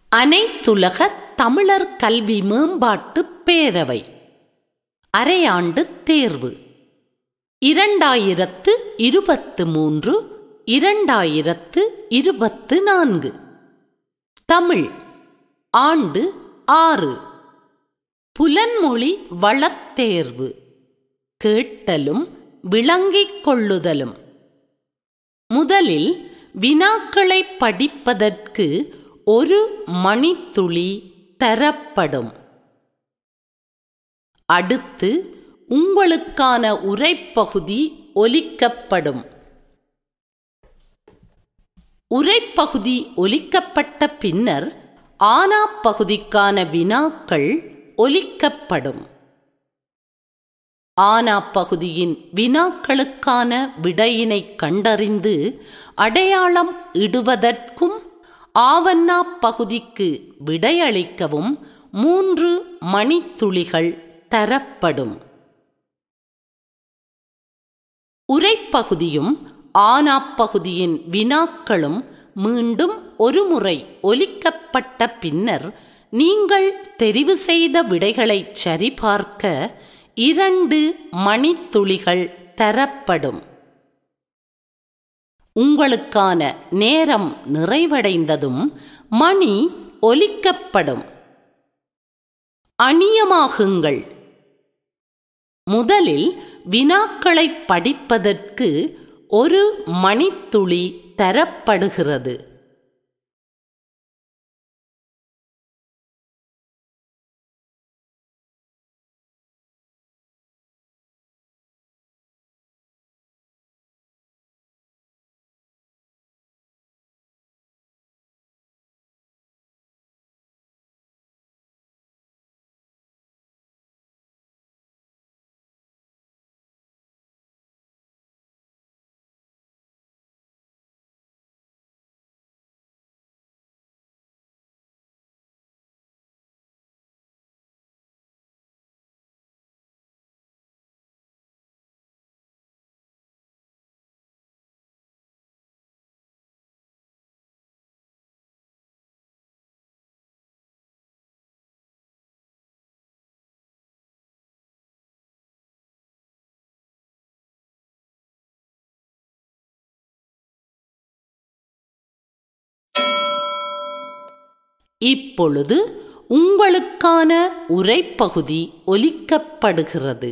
அனைத்துலக தமிழர் கல்வி மேம்பாட்டுப் பேரவை அரையாண்டு தேர்வு இரண்டாயிரத்து இருபத்து மூன்று இரண்டாயிரத்து இருபத்து நான்கு தமிழ் ஆண்டு ஆறு புலன்மொழி வளத்தேர்வு கேட்டலும் விளங்கிக் கொள்ளுதலும் முதலில் வினாக்களை படிப்பதற்கு ஒரு மணித்துளி தரப்படும் அடுத்து உங்களுக்கான உரைப்பகுதி ஒலிக்கப்படும் உரைப்பகுதி ஒலிக்கப்பட்ட பின்னர் ஆனா பகுதிக்கான வினாக்கள் ஒலிக்கப்படும் ஆனா பகுதியின் வினாக்களுக்கான விடையினை கண்டறிந்து அடையாளம் இடுவதற்கும் ஆவண்ணா பகுதிக்கு விடையளிக்கவும் மூன்று மணித்துளிகள் தரப்படும் உரைப்பகுதியும் ஆனா பகுதியின் வினாக்களும் மீண்டும் ஒருமுறை ஒலிக்கப்பட்ட பின்னர் நீங்கள் தெரிவு செய்த விடைகளை சரிபார்க்க இரண்டு மணித்துளிகள் தரப்படும் உங்களுக்கான நேரம் நிறைவடைந்ததும் மணி ஒலிக்கப்படும் அணியமாகுங்கள் முதலில் வினாக்களை படிப்பதற்கு ஒரு மணித்துளி தரப்படுகிறது இப்பொழுது உங்களுக்கான உரைப்பகுதி ஒலிக்கப்படுகிறது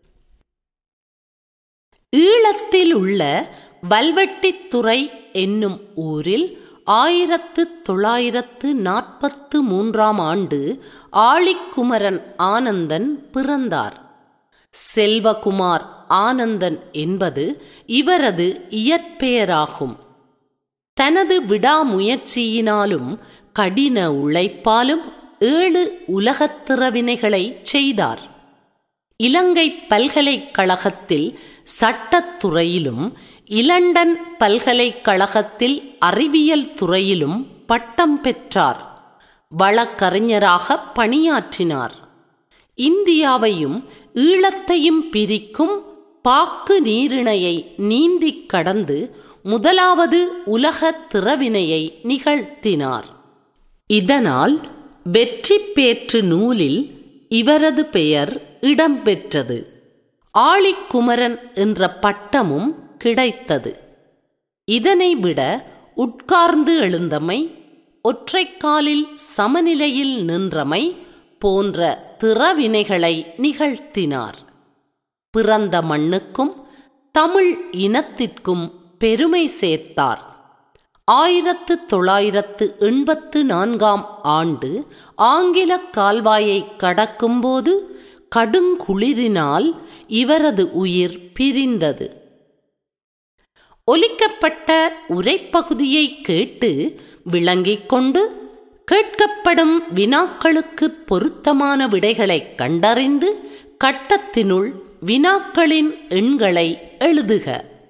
ஈழத்தில் உள்ள வல்வெட்டித்துறை என்னும் ஊரில் ஆயிரத்து தொள்ளாயிரத்து நாற்பத்து மூன்றாம் ஆண்டு ஆழிக்குமரன் ஆனந்தன் பிறந்தார் செல்வகுமார் ஆனந்தன் என்பது இவரது இயற்பெயராகும் தனது விடாமுயற்சியினாலும் கடின உழைப்பாலும் ஏழு உலகத்திறவினைகளை செய்தார் இலங்கை பல்கலைக்கழகத்தில் சட்டத்துறையிலும் இலண்டன் பல்கலைக்கழகத்தில் அறிவியல் துறையிலும் பட்டம் பெற்றார் வழக்கறிஞராக பணியாற்றினார் இந்தியாவையும் ஈழத்தையும் பிரிக்கும் பாக்கு நீரிணையை நீந்திக் கடந்து முதலாவது உலக திறவினையை நிகழ்த்தினார் இதனால் வெற்றி பேற்று நூலில் இவரது பெயர் இடம்பெற்றது ஆழிக்குமரன் என்ற பட்டமும் கிடைத்தது இதனை விட உட்கார்ந்து எழுந்தமை ஒற்றைக்காலில் சமநிலையில் நின்றமை போன்ற திறவினைகளை நிகழ்த்தினார் பிறந்த மண்ணுக்கும் தமிழ் இனத்திற்கும் பெருமை சேர்த்தார் ஆயிரத்து தொள்ளாயிரத்து எண்பத்து நான்காம் ஆண்டு ஆங்கில கால்வாயை கடக்கும்போது கடுங்குளிரினால் இவரது உயிர் பிரிந்தது ஒலிக்கப்பட்ட உரைப்பகுதியை கேட்டு விளங்கிக் கொண்டு கேட்கப்படும் வினாக்களுக்கு பொருத்தமான விடைகளை கண்டறிந்து கட்டத்தினுள் வினாக்களின் எண்களை எழுதுக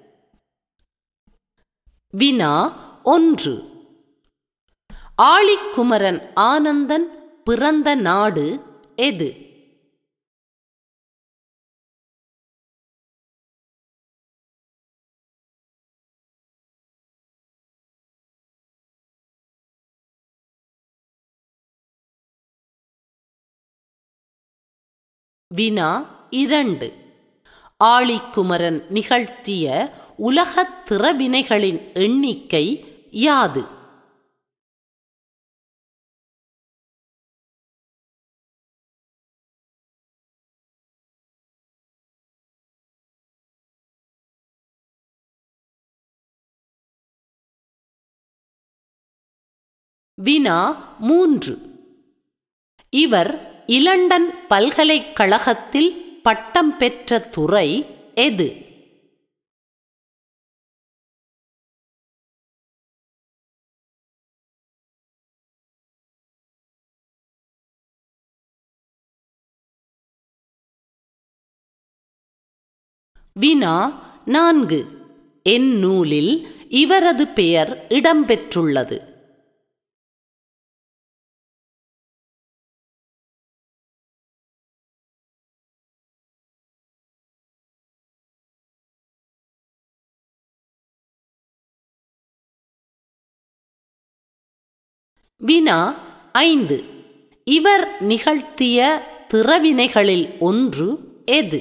வினா ஒன்று ஆழிக்குமரன் ஆனந்தன் பிறந்த நாடு எது வினா இரண்டு ஆழிக்குமரன் நிகழ்த்திய உலகத் திறவினைகளின் எண்ணிக்கை யாது வினா மூன்று இவர் இலண்டன் பல்கலைக்கழகத்தில் பட்டம் பெற்ற துறை எது வினா நான்கு என் நூலில் இவரது பெயர் இடம்பெற்றுள்ளது வினா ஐந்து இவர் நிகழ்த்திய திறவினைகளில் ஒன்று எது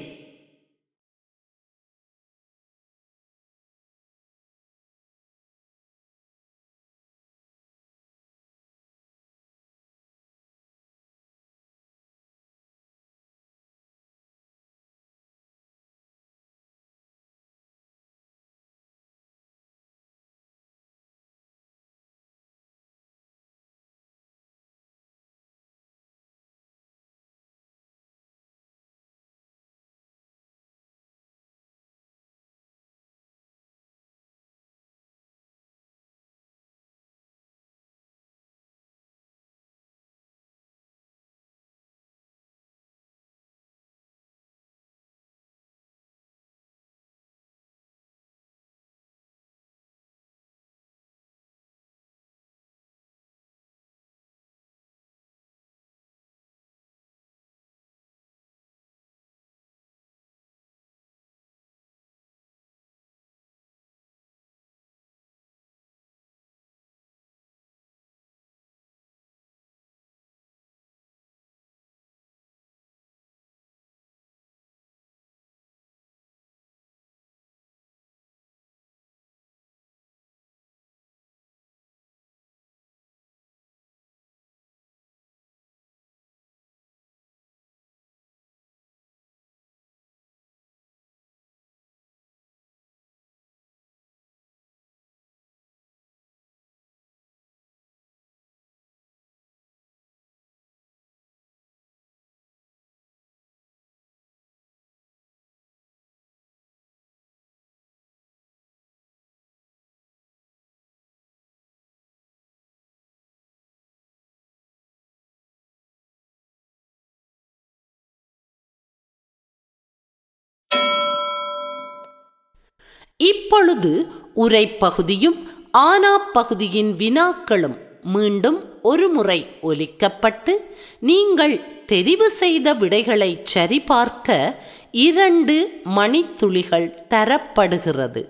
இப்பொழுது உரைப்பகுதியும் ஆனா பகுதியின் வினாக்களும் மீண்டும் ஒருமுறை ஒலிக்கப்பட்டு நீங்கள் தெரிவு செய்த விடைகளை சரிபார்க்க இரண்டு மணித்துளிகள் தரப்படுகிறது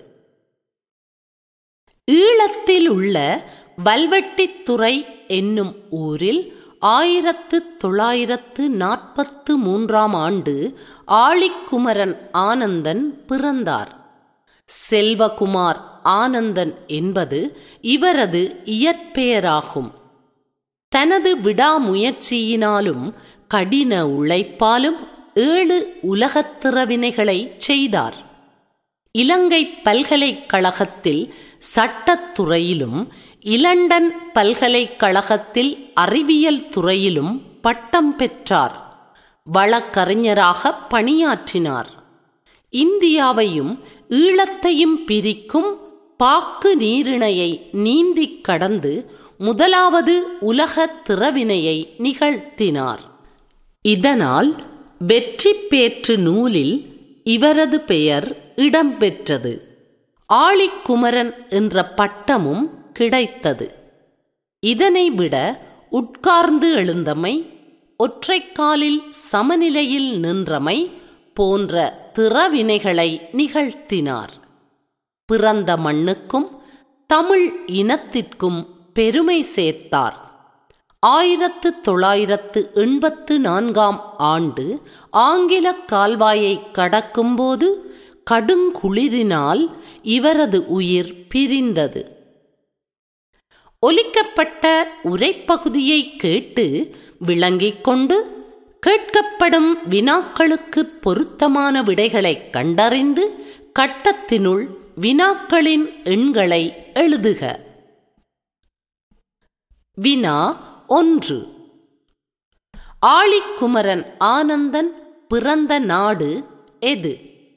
ஈழத்தில் உள்ள வல்வெட்டித்துறை என்னும் ஊரில் ஆயிரத்து தொள்ளாயிரத்து நாற்பத்து மூன்றாம் ஆண்டு ஆழிக்குமரன் ஆனந்தன் பிறந்தார் செல்வகுமார் ஆனந்தன் என்பது இவரது இயற்பெயராகும் தனது விடாமுயற்சியினாலும் கடின உழைப்பாலும் ஏழு உலகத்திறவினைகளை செய்தார் இலங்கை பல்கலைக்கழகத்தில் சட்டத்துறையிலும் இலண்டன் பல்கலைக்கழகத்தில் அறிவியல் துறையிலும் பட்டம் பெற்றார் வழக்கறிஞராக பணியாற்றினார் இந்தியாவையும் ஈழத்தையும் பிரிக்கும் பாக்கு நீரிணையை நீந்திக் கடந்து முதலாவது உலக திறவினையை நிகழ்த்தினார் இதனால் வெற்றி பேற்று நூலில் இவரது பெயர் இடம்பெற்றது ஆழிக்குமரன் என்ற பட்டமும் கிடைத்தது இதனை விட உட்கார்ந்து எழுந்தமை ஒற்றைக்காலில் சமநிலையில் நின்றமை போன்ற திறவினைகளை நிகழ்த்தினார் பிறந்த மண்ணுக்கும் தமிழ் இனத்திற்கும் பெருமை சேர்த்தார் ஆயிரத்து தொள்ளாயிரத்து எண்பத்து நான்காம் ஆண்டு ஆங்கில கால்வாயை கடக்கும்போது கடுங்குளிரினால் இவரது உயிர் பிரிந்தது ஒலிக்கப்பட்ட உரைப்பகுதியை கேட்டு விளங்கிக் கொண்டு கேட்கப்படும் வினாக்களுக்கு பொருத்தமான விடைகளை கண்டறிந்து கட்டத்தினுள் வினாக்களின் எண்களை எழுதுக வினா ஒன்று ஆழிக்குமரன் ஆனந்தன் பிறந்த நாடு எது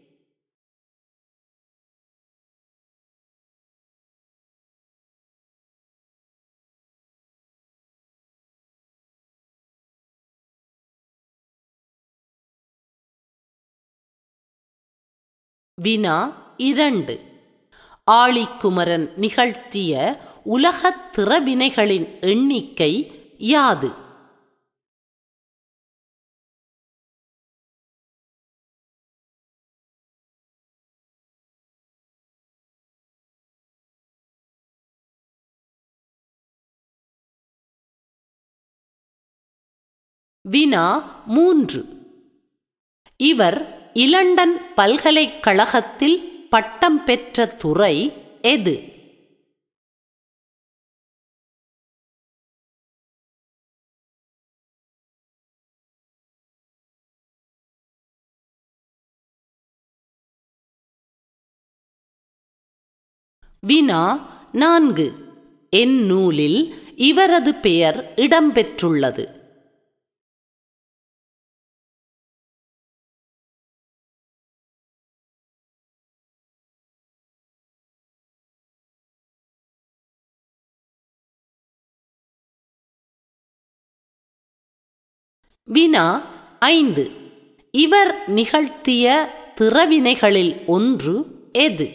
வினா இரண்டு ஆழிக்குமரன் நிகழ்த்திய உலகத் திறவினைகளின் எண்ணிக்கை யாது வினா மூன்று இவர் இலண்டன் பல்கலைக்கழகத்தில் பட்டம் பெற்ற துறை எது வினா நான்கு என் நூலில் இவரது பெயர் இடம்பெற்றுள்ளது வினா ஐந்து இவர் நிகழ்த்திய திறவினைகளில் ஒன்று எது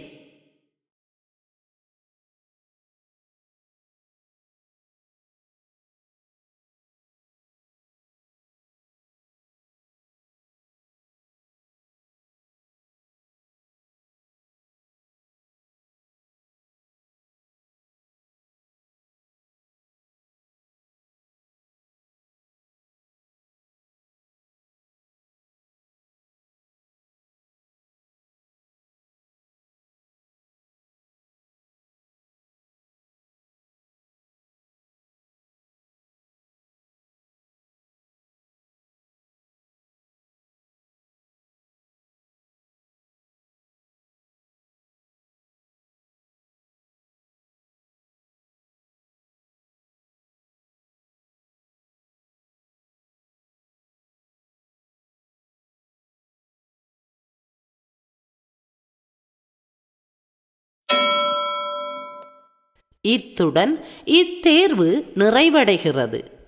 இத்துடன் இத்தேர்வு நிறைவடைகிறது